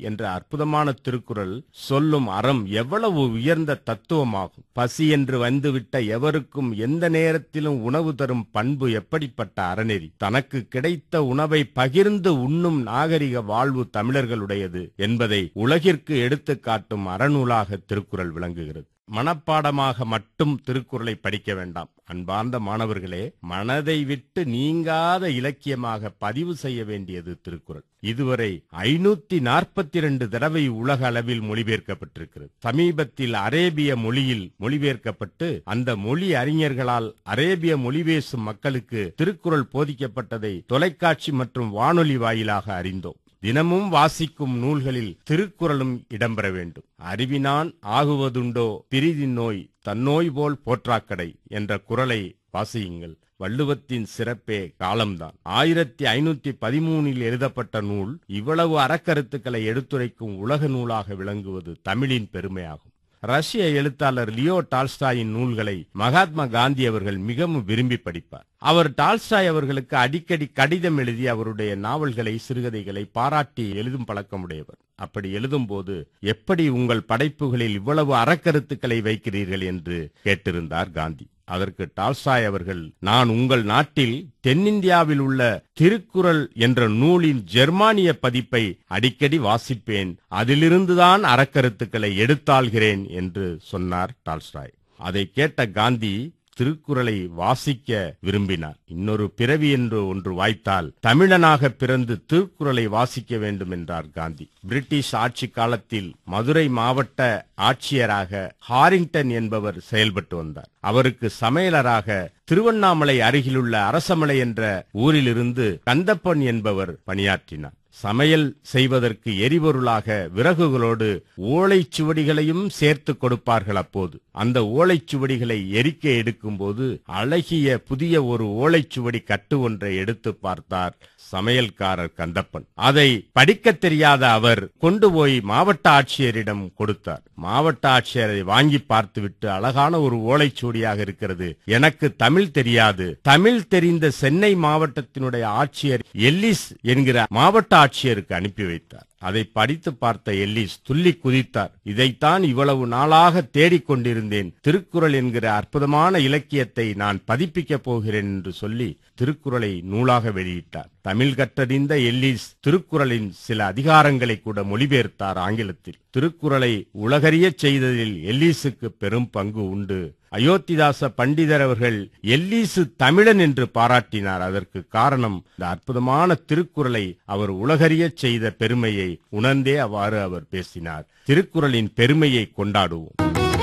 என்ற அற்புதமான திருக்குறள் சொல்லும் அறம் எவ்வளவு உயர்ந்த தத்துவமாகும் பசி என்று வந்துவிட்ட எவருக்கும் எந்த நேரத்திலும் உணவு தரும் பண்பு எப்படிப்பட்ட அறநெறி தனக்கு கிடைத்த உணவை பகிர்ந்து உண்ணும் நாகரிக வாழ்வு தமிழர்களுடையது என்பதை உலகிற்கு எடுத்துக் காட்டும் அறநூலாக திருக்குறள் விளங்குகிறது மனப்பாடமாக மட்டும் திருக்குறளை படிக்க வேண்டாம் அன்பார்ந்த மாணவர்களே மனதை விட்டு நீங்காத இலக்கியமாக பதிவு செய்ய வேண்டியது திருக்குறள் இதுவரை ஐநூத்தி நாற்பத்தி இரண்டு தடவை உலக அளவில் மொழிபெயர்க்கப்பட்டிருக்கிறது சமீபத்தில் அரேபிய மொழியில் மொழிபெயர்க்கப்பட்டு அந்த மொழி அறிஞர்களால் அரேபிய மொழி பேசும் மக்களுக்கு திருக்குறள் போதிக்கப்பட்டதை தொலைக்காட்சி மற்றும் வானொலி வாயிலாக அறிந்தோம் தினமும் வாசிக்கும் நூல்களில் திருக்குறளும் இடம்பெற வேண்டும் அறிவினான் ஆகுவதுண்டோ பிரிதி நோய் தன்னோய் போல் போற்றாக்கடை என்ற குறளை வாசியுங்கள் வள்ளுவத்தின் சிறப்பே காலம்தான் ஆயிரத்தி ஐநூத்தி பதிமூனில் எழுதப்பட்ட நூல் இவ்வளவு அறக்கருத்துக்களை எடுத்துரைக்கும் உலக நூலாக விளங்குவது தமிழின் பெருமையாகும் ரஷ்ய எழுத்தாளர் லியோ டால்ஸ்டாயின் நூல்களை மகாத்மா காந்தி அவர்கள் மிகவும் விரும்பி படிப்பார் அவர் டால்ஸ்டாய் அவர்களுக்கு அடிக்கடி கடிதம் எழுதி அவருடைய நாவல்களை சிறுகதைகளை பாராட்டி எழுதும் பழக்கமுடையவர் அப்படி எழுதும்போது எப்படி உங்கள் படைப்புகளில் இவ்வளவு அறக்கருத்துக்களை வைக்கிறீர்கள் என்று கேட்டிருந்தார் காந்தி அதற்கு டால்ஸ்டாய் அவர்கள் நான் உங்கள் நாட்டில் தென்னிந்தியாவில் உள்ள திருக்குறள் என்ற நூலின் ஜெர்மானிய பதிப்பை அடிக்கடி வாசிப்பேன் அதிலிருந்துதான் அறக்கருத்துக்களை எடுத்தாள்கிறேன் என்று சொன்னார் டால்ஸ்டாய் அதை கேட்ட காந்தி திருக்குறளை வாசிக்க விரும்பினார் இன்னொரு பிறவி என்று ஒன்று வாய்த்தால் தமிழனாக பிறந்து திருக்குறளை வாசிக்க வேண்டும் என்றார் காந்தி பிரிட்டிஷ் ஆட்சி காலத்தில் மதுரை மாவட்ட ஆட்சியராக ஹாரிங்டன் என்பவர் செயல்பட்டு வந்தார் அவருக்கு சமையலராக திருவண்ணாமலை அருகிலுள்ள அரசமலை என்ற ஊரிலிருந்து கந்தப்பன் என்பவர் பணியாற்றினார் சமையல் செய்வதற்கு எரிபொருளாக விறகுகளோடு ஓலைச்சுவடிகளையும் சேர்த்து கொடுப்பார்கள் அப்போது அந்த ஓலைச்சுவடிகளை எரிக்க எடுக்கும்போது அழகிய புதிய ஒரு ஓலைச்சுவடி கட்டு ஒன்றை எடுத்து பார்த்தார் சமையல்காரர் கந்தப்பன் அதை படிக்கத் தெரியாத அவர் கொண்டு போய் மாவட்ட ஆட்சியரிடம் கொடுத்தார் மாவட்ட ஆட்சியர் அதை வாங்கி பார்த்துவிட்டு அழகான ஒரு ஓலைச்சுவடியாக இருக்கிறது எனக்கு தமிழ் தெரியாது தமிழ் தெரிந்த சென்னை மாவட்டத்தினுடைய ஆட்சியர் எல்லிஸ் என்கிற மாவட்ட ஆட்சியருக்கு அனுப்பி வைத்தார் அதை படித்து பார்த்த எல்லிஸ் துள்ளி குதித்தார் இதைத்தான் இவ்வளவு நாளாக தேடிக்கொண்டிருந்தேன் திருக்குறள் என்கிற அற்புதமான இலக்கியத்தை நான் பதிப்பிக்கப் போகிறேன் என்று சொல்லி திருக்குறளை நூலாக வெளியிட்டார் தமிழ் கற்றறிந்த எல்லிஸ் திருக்குறளின் சில அதிகாரங்களை கூட மொழிபெயர்த்தார் ஆங்கிலத்தில் திருக்குறளை உலகறியச் செய்ததில் எல்லீஸுக்கு பெரும் பங்கு உண்டு அயோத்திதாச பண்டிதர் அவர்கள் எல்லீசு தமிழன் என்று பாராட்டினார் அதற்கு காரணம் இந்த அற்புதமான திருக்குறளை அவர் உலகறியச் செய்த பெருமையை உணர்ந்தே அவ்வாறு அவர் பேசினார் திருக்குறளின் பெருமையை கொண்டாடுவோம்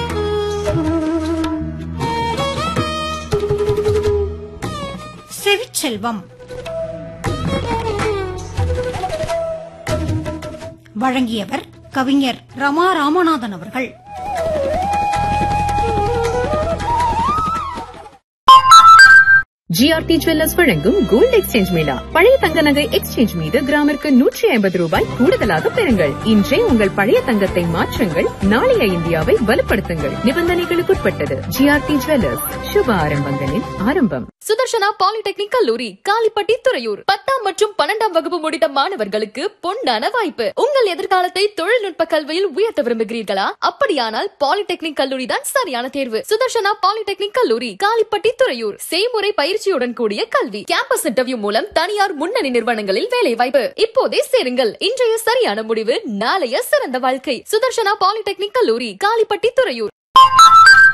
செவிச்செல்வம் வழங்கியவர் கவிஞர் ரமா ராமநாதன் அவர்கள் ஜிஆர்டி ஜுவல்லர்ஸ் வழங்கும் கோல்டு எக்ஸ்சேஞ்ச் மேளா பழைய தங்க நகை எக்ஸ்சேஞ்ச் மீது கிராமிற்கு நூற்றி ஐம்பது ரூபாய் கூடுதலாக பெறுங்கள் இன்றே உங்கள் பழைய தங்கத்தை மாற்றுங்கள் நாளைய இந்தியாவை வலுப்படுத்துங்கள் நிபந்தனைகளுக்குட்பட்டது ஜிஆர்டி ஜுவல்லர்ஸ் சுப ஆரம்பங்களின் ஆரம்பம் சுதர்ஷனா பாலிடெக்னிக் கல்லூரி காலிப்பட்டி துறையூர் பத்தாம் மற்றும் பன்னெண்டாம் வகுப்பு முடித்த மாணவர்களுக்கு பொன்னான வாய்ப்பு உங்கள் எதிர்காலத்தை தொழில்நுட்ப கல்வியில் உயர்த்த விரும்புகிறீர்களா அப்படியானால் பாலிடெக்னிக் கல்லூரி தான் சரியான தேர்வு சுதர்ஷனா பாலிடெக்னிக் கல்லூரி காலிப்பட்டி துறையூர் செய்முறை பயிற்சியுடன் கூடிய கல்வி கேம்பஸ் இன்டர்வியூ மூலம் தனியார் முன்னணி நிறுவனங்களில் வேலை வாய்ப்பு இப்போதே சேருங்கள் இன்றைய சரியான முடிவு நாளைய சிறந்த வாழ்க்கை சுதர்ஷனா பாலிடெக்னிக் கல்லூரி காலிப்பட்டி துறையூர்